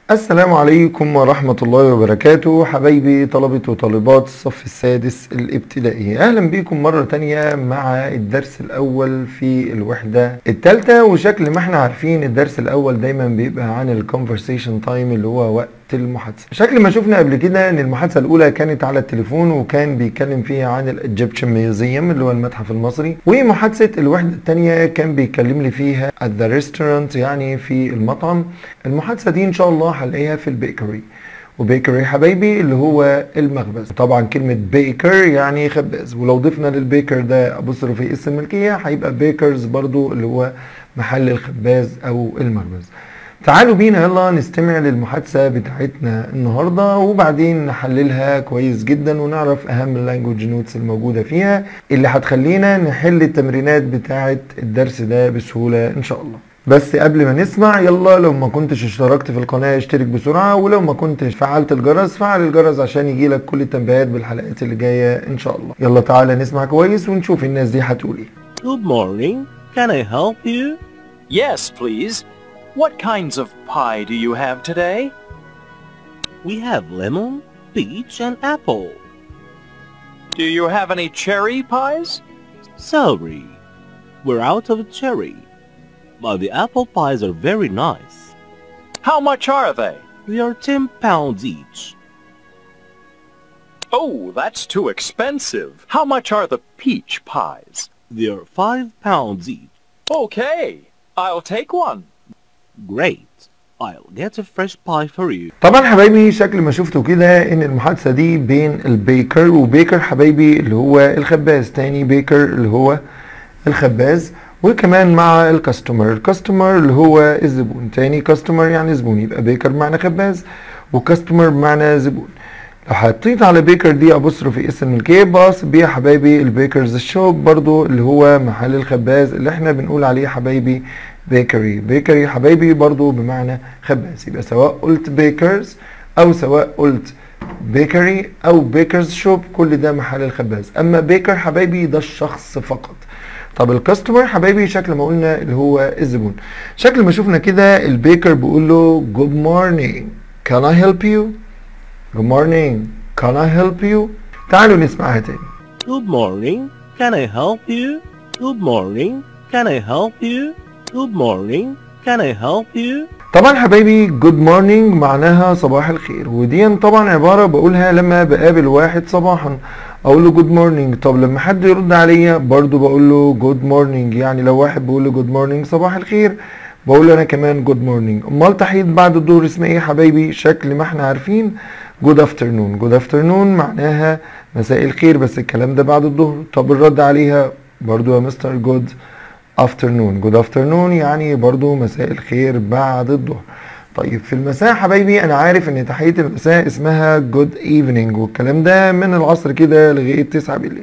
السلام عليكم ورحمة الله وبركاته حبايبي طلبة وطالبات الصف السادس الابتدائي أهلا بيكم مرة تانية مع الدرس الأول في الوحدة التالتة وشكل ما احنا عارفين الدرس الأول دايما بيبقى عن الكونفرسيشن تايم اللي هو وقت المحادثة شكل ما شفنا قبل كده ان المحادثة الأولى كانت على التليفون وكان بيتكلم فيها عن الإيجيبشن ميوزيوم اللي هو المتحف المصري ومحادثة الوحدة التانية كان بيكلم لي فيها at the restaurant يعني في المطعم المحادثة دي إن شاء الله هنلاقيها في البيكري وبيكري حبايبي اللي هو المخبز طبعا كلمة بيكر يعني خباز ولو ضفنا للبيكر ده أبوستروفي اسم الملكية هيبقى بيكرز برضو اللي هو محل الخباز أو المخبز تعالوا بينا يلا نستمع للمحادثة بتاعتنا النهاردة وبعدين نحللها كويس جدا ونعرف أهم اللانجوج نوتس الموجودة فيها اللي هتخلينا نحل التمرينات بتاعت الدرس ده بسهولة إن شاء الله بس قبل ما نسمع يلا لو ما كنتش اشتركت في القناة اشترك بسرعة ولو ما كنتش فعلت الجرس فعل الجرس عشان يجيلك كل التنبيهات بالحلقات اللي جاية ان شاء الله يلا تعالى نسمع كويس ونشوف الناس دي هتقول ايه Good morning. Can I help you? Yes, please. What kinds of pie do you have today? We have lemon, peach, and apple. Do you have any cherry pies? Sorry, we're out of cherry. But the apple pies are very nice. How much are they? They are 10 pounds each. Oh, that's too expensive. How much are the peach pies? They are 5 pounds each. Okay, I'll take one. Great. I'll get a fresh pie for you. طبعا حبايبي شكل ما شفتوا كده ان المحادثة دي بين البيكر وبيكر حبايبي اللي هو الخباز تاني بيكر اللي هو الخباز وكمان مع الكاستمر الكاستمر اللي هو الزبون تاني كاستمر يعني زبون يبقى بيكر بمعنى خباز وكاستمر بمعنى زبون لو حطيت على بيكر دي ابوستروفي اسم الملكيه باص بيها حبايبي البيكرز الشوب برضو اللي هو محل الخباز اللي احنا بنقول عليه حبايبي بيكري بيكري حبايبي برضو بمعنى خباز يبقى سواء قلت بيكرز او سواء قلت بيكري او بيكرز شوب كل ده محل الخباز اما بيكر حبايبي ده الشخص فقط طب الكاستمر حبايبي شكل ما قلنا اللي هو الزبون شكل ما شفنا كده البيكر بيقول له good morning can I help you good morning can I help you تعالوا نسمعها تاني Good morning. Can I help you? Good morning. Can I help you? Good morning. Can I help you? طبعا حبايبي جود مورنينج معناها صباح الخير ودي طبعا عبارة بقولها لما بقابل واحد صباحا اقول له جود مورنينج طب لما حد يرد عليا برضو بقول له جود مورنينج يعني لو واحد بيقول له جود مورنينج صباح الخير بقول له انا كمان جود مورنينج امال تحية بعد الظهر اسمها ايه يا حبايبي شكل ما احنا عارفين جود افترنون جود افترنون معناها مساء الخير بس الكلام ده بعد الظهر طب الرد عليها برضو يا مستر جود افترنون جود افترنون يعني برضو مساء الخير بعد الظهر طيب في المساء حبايبي انا عارف ان تحية المساء اسمها جود ايفنينج والكلام ده من العصر كده لغاية 9 بالليل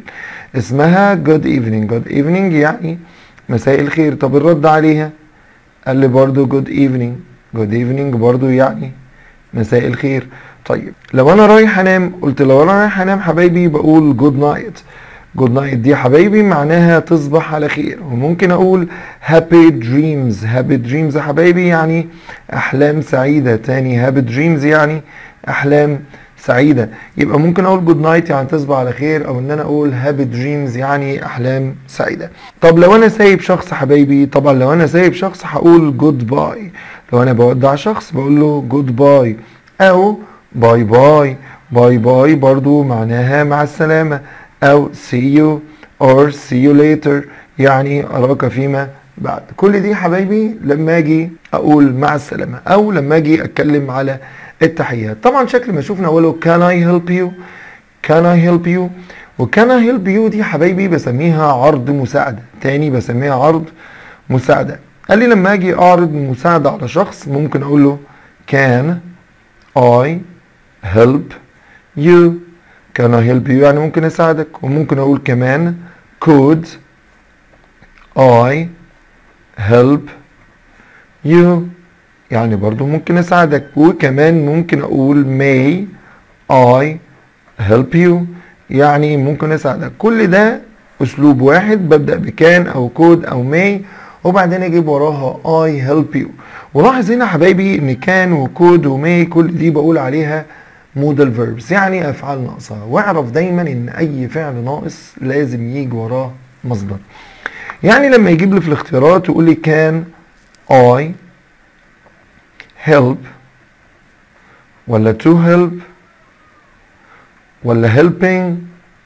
اسمها جود ايفنينج جود ايفنينج يعني مساء الخير طب الرد عليها قال لي برضو جود ايفنينج جود ايفنينج برضو يعني مساء الخير طيب لو انا رايح انام قلت لو انا رايح انام حبايبي بقول جود نايت جود نايت دي حبايبي معناها تصبح على خير وممكن اقول هابي دريمز هابي دريمز حبايبي يعني احلام سعيده تاني هابي دريمز يعني احلام سعيده يبقى ممكن اقول جود نايت يعني تصبح على خير او ان انا اقول هابي دريمز يعني احلام سعيده طب لو انا سايب شخص حبايبي طبعا لو انا سايب شخص هقول جود باي لو انا بودع شخص بقول له جود باي او باي باي باي باي برضو معناها مع السلامه او see you or see you later يعني اراك فيما بعد كل دي حبايبي لما اجي اقول مع السلامه او لما اجي اتكلم على التحيات طبعا شكل ما شفنا اقوله can I help you can I help you وكان I help you دي حبايبي بسميها عرض مساعده تاني بسميها عرض مساعده قال لي لما اجي اعرض مساعده على شخص ممكن اقول له can I help you كان هيلب يو يعني ممكن اساعدك وممكن اقول كمان could I help you يعني برضو ممكن اساعدك وكمان ممكن اقول may I help you يعني ممكن اساعدك كل ده اسلوب واحد ببدأ بكان او كود او may وبعدين اجيب وراها I help you ولاحظ هنا حبايبي ان كان وكود ومي كل دي بقول عليها مودال فيربس يعني افعال ناقصه واعرف دايما ان اي فعل ناقص لازم يجي وراه مصدر يعني لما يجيب لي في الاختيارات يقول لي كان I help ولا to help ولا helping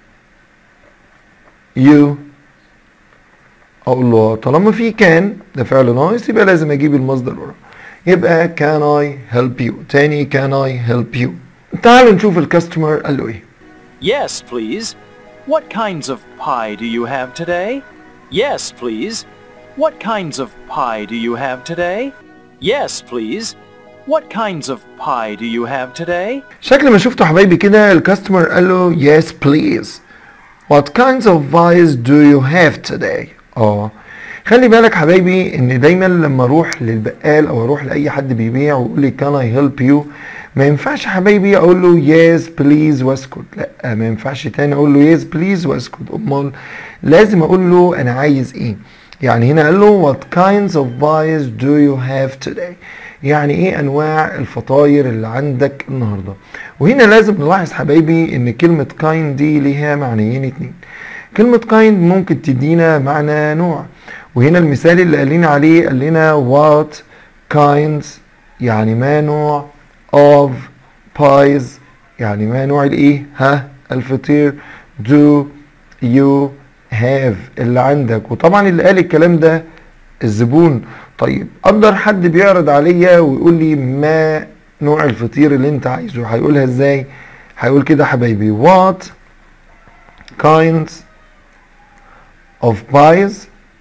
you اقول له طالما في كان ده فعل ناقص يبقى لازم اجيب المصدر وراه يبقى can I help you تاني can I help you تعالوا نشوف الكاستمر قال له ايه Yes, please. What kinds of pie do you have today? Yes, please. What kinds of pie do you have today? Yes, please. What kinds of pie do you have today? شكل ما شفتوا حبايبي كده الكاستمر قال له yes please what kinds of pies do you have today اه خلي بالك حبايبي ان دايما لما اروح للبقال او اروح لاي حد بيبيع ويقول لي can I help you ما ينفعش حبايبي اقول له yes please واسكت لا ما ينفعش تاني اقول له yes please واسكت امال لازم اقول له انا عايز ايه يعني هنا قال له what kinds of pies do you have today يعني ايه انواع الفطاير اللي عندك النهارده وهنا لازم نلاحظ حبايبي ان كلمة kind دي ليها معنيين اتنين كلمة kind ممكن تدينا معنى نوع وهنا المثال اللي قال لنا عليه قال لنا what kinds يعني ما نوع of pies يعني ما نوع الايه ها الفطير do you have اللي عندك وطبعا اللي قال الكلام ده الزبون طيب اقدر حد بيعرض عليا ويقول لي ما نوع الفطير اللي انت عايزه هيقولها ازاي هيقول كده حبايبي what kinds of pies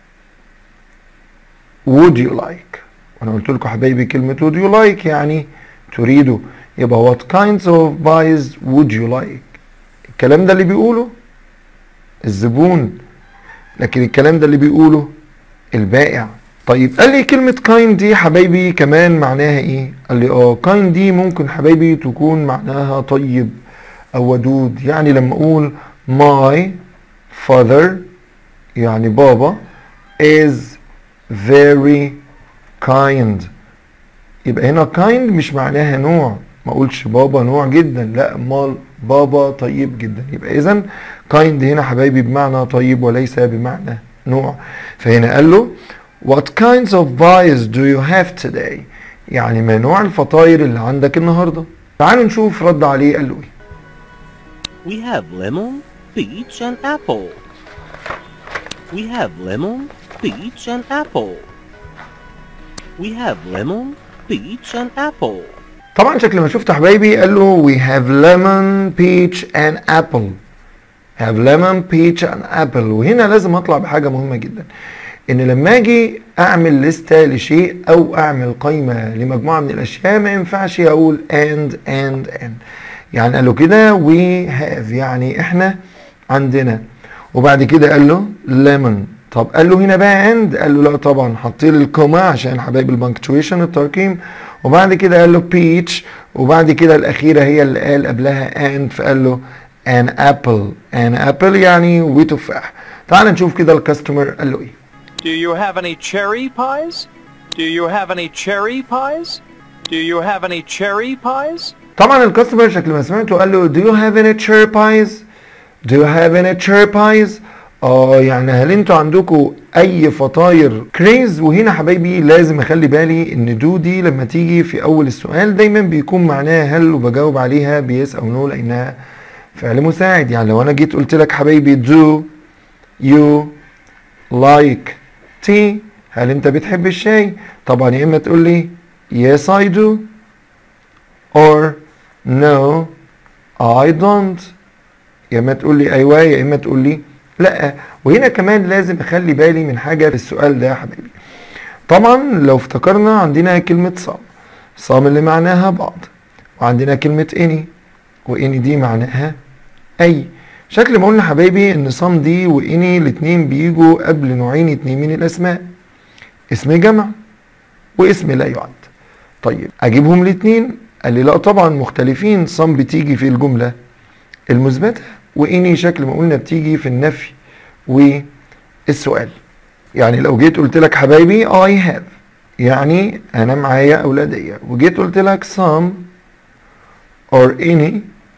would you like وانا قلت لكم حبايبي كلمة would you like يعني تريده يبقى what kinds of pies would you like الكلام ده اللي بيقوله الزبون لكن الكلام ده اللي بيقوله البائع طيب قال لي كلمة kind دي حبايبي كمان معناها ايه؟ قال لي اه kind دي ممكن حبايبي تكون معناها طيب او ودود يعني لما اقول my father يعني بابا is very kind يبقى هنا kind مش معناها نوع ما اقولش بابا نوع جدا لا امال بابا طيب جدا يبقى اذا kind هنا حبايبي بمعنى طيب وليس بمعنى نوع فهنا قال له What kinds of pies do you have today? يعني ما نوع الفطاير اللي عندك النهارده؟ تعالوا نشوف رد عليه قال له ايه. We have lemon, peach, and apple. We have lemon, peach, and apple. We have lemon, peach, and apple. طبعا شكل ما شفت حبايبي قال له we have lemon, peach and apple. have lemon, peach and apple وهنا لازم اطلع بحاجة مهمة جدا. ان لما اجي اعمل لستة لشيء او اعمل قائمة لمجموعة من الاشياء ما ينفعش اقول and and and يعني قال له كده we have يعني احنا عندنا وبعد كده قال له lemon طب قال له هنا بقى and قال له لا طبعا حط لي الكوما عشان حبايب البنكتويشن الترقيم وبعد كده قال له peach وبعد كده الاخيره هي اللي قال قبلها and فقال له an apple an apple يعني وتفاح تعال نشوف كده الكاستمر قال له ايه Do you have any cherry pies? Do you have any cherry pies? Do you have any cherry pies? طبعا الكاستمر شكل ما سمعته قال له do you have any cherry pies do you have any cherry pies اه يعني هل انتوا عندكم اي فطاير كريز وهنا حبايبي لازم اخلي بالي ان دو دي لما تيجي في اول السؤال دايما بيكون معناها هل وبجاوب عليها بيس او نو لانها فعل مساعد يعني لو انا جيت قلت لك حبايبي do you like tea هل انت بتحب الشاي طبعا يا اما تقول لي yes I do or no I don't يا اما تقول لي ايوه يا اما تقول لي لا وهنا كمان لازم اخلي بالي من حاجه في السؤال ده يا حبيبي طبعا لو افتكرنا عندنا كلمه صام صام اللي معناها بعض وعندنا كلمه اني واني دي معناها اي شكل ما قلنا حبايبي ان صام دي واني الاتنين بيجوا قبل نوعين اتنين من الاسماء اسم جمع واسم لا يعد طيب اجيبهم الاتنين قال لي لا طبعا مختلفين صم بتيجي في الجمله المثبته واني شكل ما قلنا بتيجي في النفي والسؤال يعني لو جيت قلت لك حبايبي I have يعني انا معايا اولادية وجيت قلت لك some or any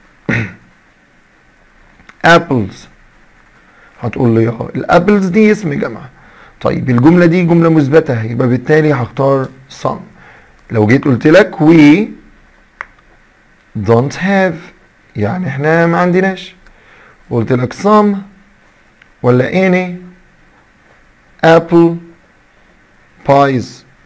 apples هتقول لي اه الابلز دي اسم جمع طيب الجملة دي جملة مثبتة يبقى بالتالي هختار some لو جيت قلت لك we don't have يعني احنا ما عندناش قلت لك some ولا any apple pies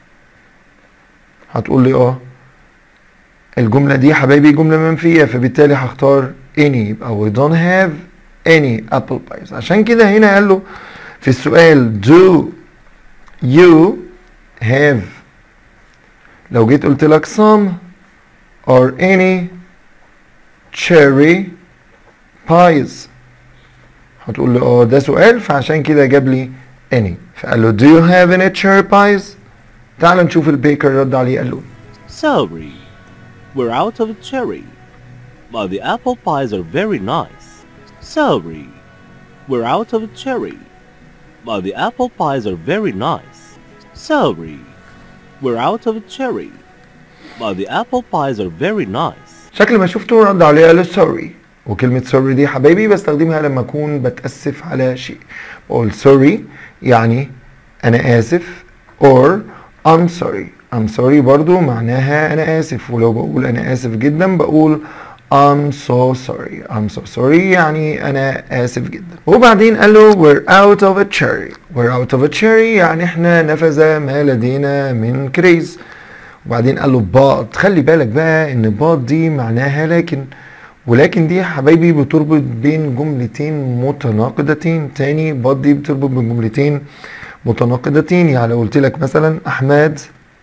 هتقول لي اه الجملة دي حبايبي جملة منفية فبالتالي هختار any يبقى we don't have any apple pies عشان كده هنا قال له في السؤال do you have لو جيت قلت لك some or any cherry pies هتقول لي اه ده سؤال فعشان كده جاب لي any فقال له do you have any cherry pies تعال نشوف البيكر رد عليه قال له Sorry, we're out of cherry, but the apple pies are very nice. Sorry, we're out of cherry, but the apple pies are very nice. Sorry, we're out of cherry, but the apple pies are very nice. شكل ما شفته رد عليه قال له sorry وكلمة sorry دي حبايبي بستخدمها لما أكون بتأسف على شيء بقول sorry يعني أنا آسف or I'm sorry I'm sorry برضو معناها أنا آسف ولو بقول أنا آسف جدا بقول I'm so sorry I'm so sorry يعني أنا آسف جدا وبعدين قال له we're out of a cherry we're out of a cherry يعني إحنا نفذ ما لدينا من كريز وبعدين قال له بات خلي بالك بقى ان بات دي معناها لكن ولكن دي يا حبايبي بتربط بين جملتين متناقضتين تاني بات دي بتربط بين جملتين متناقضتين يعني لو قلت لك مثلا احمد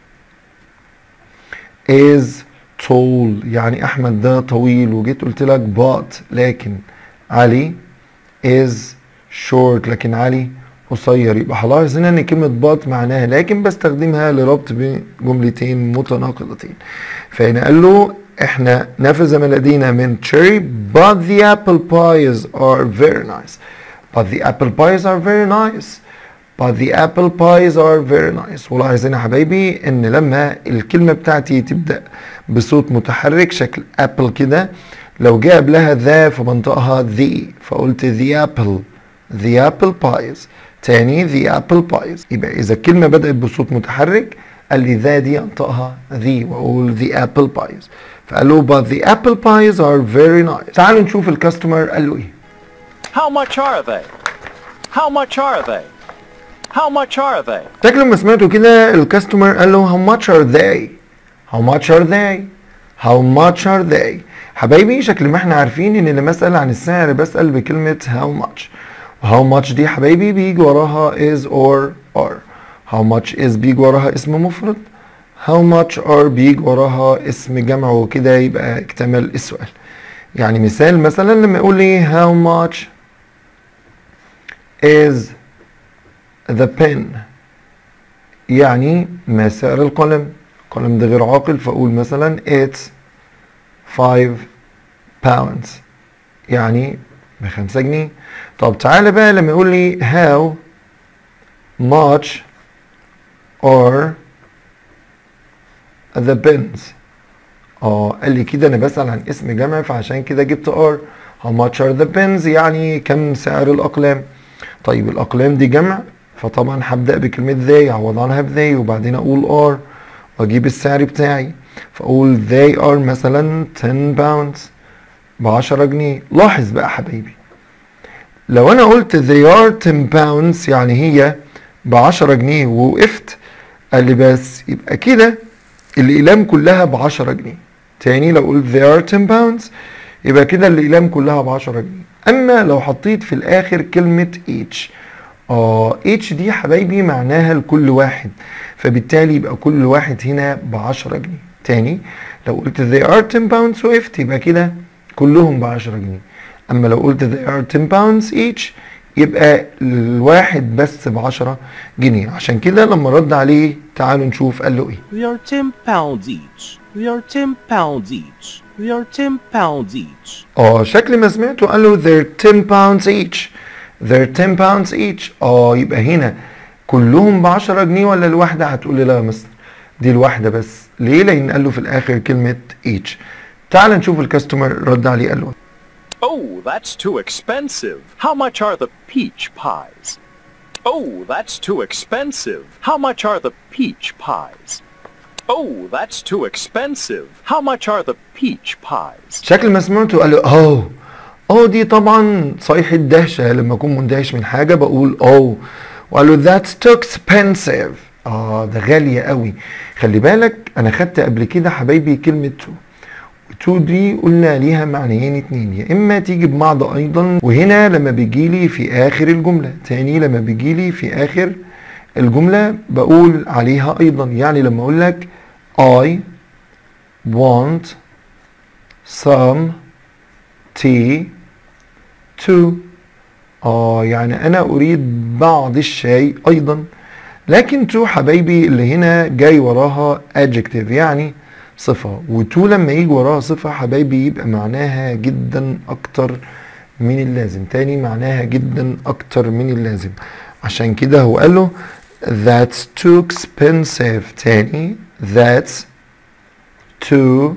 is tall يعني احمد ده طويل وجيت قلت لك بات لكن علي is short لكن علي قصير يبقى هلاحظ هنا ان كلمة بات معناها لكن بستخدمها لربط بين جملتين متناقضتين فهنا قال له احنا نفذ ما لدينا من cherry but the apple pies are very nice but the apple pies are very nice but the apple pies are very nice ولاحظ هنا يا حبايبي ان لما الكلمة بتاعتي تبدأ بصوت متحرك شكل apple كده لو جاء قبلها ذا فبنطقها the فقلت the apple the apple pies تاني the apple pies يبقى إذا الكلمة بدأت بصوت متحرك قال لي ذا دي أنطقها the وأقول the apple pies فقال له but the apple pies are very nice تعالوا نشوف الكاستمر قال له إيه How much are they? How much are they? How much are they? شكل ما سمعتوا كده الكاستمر قال له how much are they how much are they how much are they حبايبي شكل ما احنا عارفين ان لما اسال عن السعر بسال بكلمه how much how much دي حبايبي بيجي وراها is or are how much is بيجي وراها اسم مفرد how much are بيجي وراها اسم جمع وكده يبقى اكتمل السؤال يعني مثال مثلا لما يقول لي how much is the pen يعني ما سعر القلم القلم ده غير عاقل فأقول مثلا it's five pounds يعني بخمسة جنيه طب تعالى بقى لما يقول لي how much are the pens اه قال لي كده انا بسأل عن اسم جمع فعشان كده جبت are how much are the pens يعني كم سعر الأقلام طيب الأقلام دي جمع فطبعا هبدأ بكلمة they أعوض عنها ب they وبعدين أقول are وأجيب السعر بتاعي فأقول they are مثلا 10 pounds ب 10 جنيه لاحظ بقى حبايبي لو أنا قلت they are 10 pounds يعني هي ب 10 جنيه ووقفت قال لي بس يبقى كده الأقلام كلها ب 10 جنيه تاني لو قلت they are 10 pounds يبقى كده الأقلام كلها ب 10 جنيه أما لو حطيت في الآخر كلمة each اه اتش دي حبايبي معناها لكل واحد فبالتالي يبقى كل واحد هنا ب 10 جنيه تاني لو قلت they are 10 pounds وقفت يبقى كده كلهم ب 10 جنيه اما لو قلت they are 10 pounds each يبقى الواحد بس ب 10 جنيه عشان كده لما رد عليه تعالوا نشوف قال له ايه We are 10 pounds each. We are 10 pounds each. We are 10 pounds each. اه شكل ما سمعته قال له they're 10 pounds each they're 10 pounds each اه يبقى هنا كلهم ب 10 جنيه ولا الواحده هتقول لي لا يا مستر دي الواحده بس ليه لان قال له في الاخر كلمه each تعال نشوف الكاستمر رد عليه قال له Oh, that's too expensive. How much are the peach pies? Oh, that's too expensive. How much are the peach pies? Oh, that's too expensive. How much are the peach pies? شكل ما سمعته قال له اوه اوه دي طبعا صيحة دهشة لما اكون مندهش من حاجة بقول اوه وقال له that's too expensive اه ده غالية قوي خلي بالك انا خدت قبل كده حبايبي كلمة تو تو دي قلنا ليها معنيين اتنين يا اما تيجي بمعنى ايضا وهنا لما بيجيلي في اخر الجملة تاني لما بيجيلي في اخر الجملة بقول عليها ايضا يعني لما اقول لك I want some tea to اه يعني انا اريد بعض الشاي ايضا لكن تو حبايبي اللي هنا جاي وراها adjective يعني صفة وتو لما يجي وراها صفة حبايبي يبقى معناها جدا اكتر من اللازم تاني معناها جدا اكتر من اللازم عشان كده هو قال له that's too expensive تاني that's too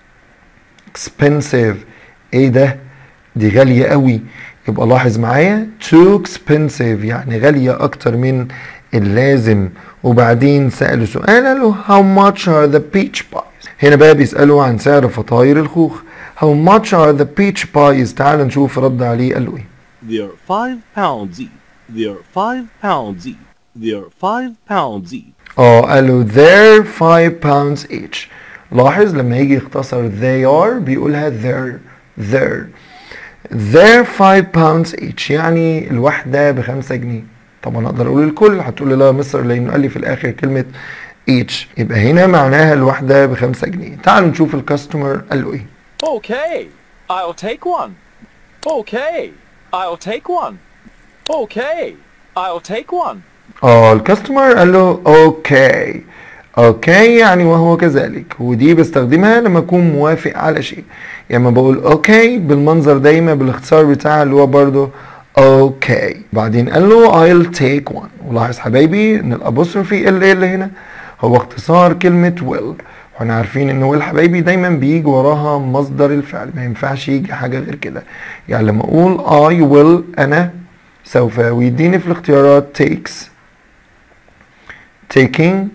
expensive ايه ده دي غالية قوي يبقى لاحظ معايا too expensive يعني غالية اكتر من اللازم وبعدين سأله سؤال قال له how much are the peach pies هنا بقى بيسأله عن سعر فطاير الخوخ how much are the peach pies تعال نشوف رد عليه قال له ايه They're five pounds each. They're five pounds each. They're five pounds each. اه قال له they're five pounds each لاحظ لما يجي يختصر they are بيقولها they're they're they're five pounds each يعني الواحدة بخمسة جنيه طبعا اقدر اقول الكل هتقول لي لا يا مصر لانه قال لي في الاخر كلمة each يبقى هنا معناها الواحدة بخمسة جنيه تعالوا نشوف الكاستمر قال له ايه Okay, I'll take one. Okay, I'll take one. Okay, I'll take one. اه الكاستمر قال له اوكي اوكي يعني وهو كذلك ودي بستخدمها لما اكون موافق على شيء يعني لما بقول اوكي بالمنظر دايما بالاختصار بتاعها اللي هو برضه اوكي بعدين قال له I'll take one ولاحظ حبايبي ان الابوستروفي ال اللي هنا هو اختصار كلمة will واحنا عارفين ان will حبايبي دايما بيجي وراها مصدر الفعل ما ينفعش يجي حاجة غير كده يعني لما اقول I will انا سوف ويديني في الاختيارات takes taking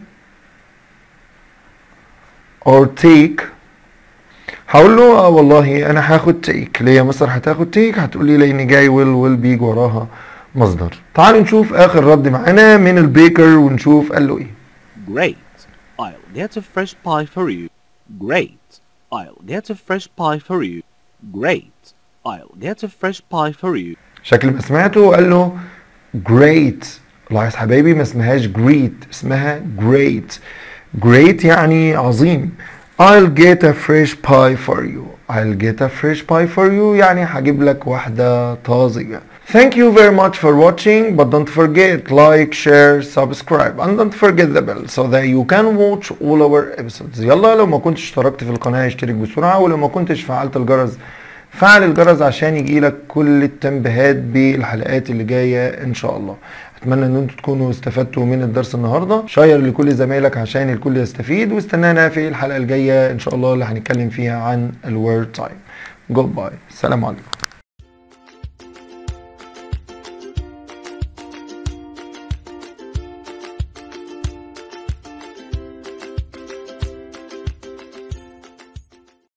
or take هقول له اه والله انا هاخد تيك ليه يا مصر هتاخد تيك هتقول لي لاني جاي ويل ويل بيجي وراها مصدر تعالوا نشوف اخر رد معانا من البيكر ونشوف قال له ايه Great. I'll get a fresh pie for you. Great. I'll get a fresh pie for you. Great. I'll get a fresh pie for you. شكل ما سمعته قال له great لاحظ حبايبي ما اسمهاش great اسمها great great يعني عظيم I'll get a fresh pie for you I'll get a fresh pie for you يعني هجيب لك واحدة طازجة Thank you very much for watching but don't forget like, share, subscribe and don't forget the bell so that you can watch all our episodes يلا لو ما كنتش اشتركت في القناة اشترك بسرعة ولو ما كنتش فعلت الجرس فعل الجرس عشان يجيلك كل التنبيهات بالحلقات اللي جاية ان شاء الله اتمنى ان انتوا تكونوا استفدتوا من الدرس النهارده شير لكل زمايلك عشان الكل يستفيد واستنانا في الحلقه الجايه ان شاء الله اللي هنتكلم فيها عن الوورد تايم جود باي السلام عليكم